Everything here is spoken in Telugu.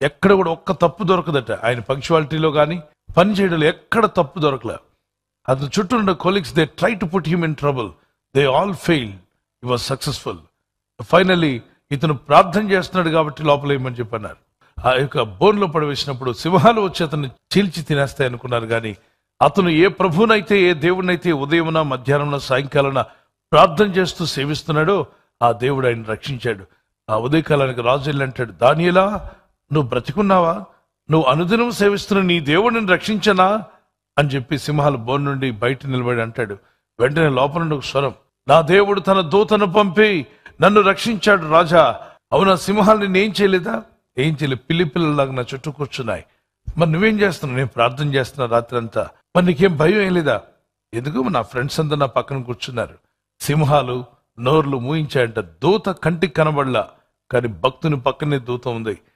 ఎక్కడ కూడా ఒక్క తప్పు దొరకదట ఆయన పంక్చువాలిటీలో కానీ పని చేయడంలో ఎక్కడ తప్పు దొరకలే అతని చుట్టూ ఉన్న colleagues they try to put him in trouble they all fail he was successful finally ఇతను ప్రార్థన చేస్తున్నాడు కాబట్టి లోపల ఏమని చెప్పన్నారు ఆ యొక్క బోన్లో పడవేసినప్పుడు సింహాలు వచ్చి అతన్ని చీల్చి తినేస్తాయి అనుకున్నారు కానీ అతను ఏ ప్రభువునైతే ఏ దేవుడినైతే ఉదయమున మధ్యాహ్నం సాయంకాలన ప్రార్థన చేస్తూ సేవిస్తున్నాడో ఆ దేవుడు ఆయన రక్షించాడు ఆ ఉదయకాలానికి రాజు వెళ్ళి అంటాడు దానియలా నువ్వు బ్రతికున్నావా నువ్వు అనుదినం సేవిస్తున్న నీ దేవుడిని రక్షించనా అని చెప్పి సింహాలు బోన్ నుండి బయట నిలబడి అంటాడు వెంటనే లోపల నుండి ఒక స్వరం నా దేవుడు తన దూతను పంపి నన్ను రక్షించాడు రాజా అవునా సింహాలని నేను చేయలేదా ఏం చేయలేదు పిల్లి పిల్లలాగా నా చుట్టూ కూర్చున్నాయి మరి నువ్వేం చేస్తున్నావు నేను ప్రార్థన చేస్తున్నా రాత్రి అంతా మరి నీకేం భయం ఏం లేదా ఎందుకు నా ఫ్రెండ్స్ అంతా నా పక్కన కూర్చున్నారు సింహాలు నోర్లు మూయించాయంట దూత కంటికి కనబడలా కానీ భక్తుని పక్కనే దూత ఉంది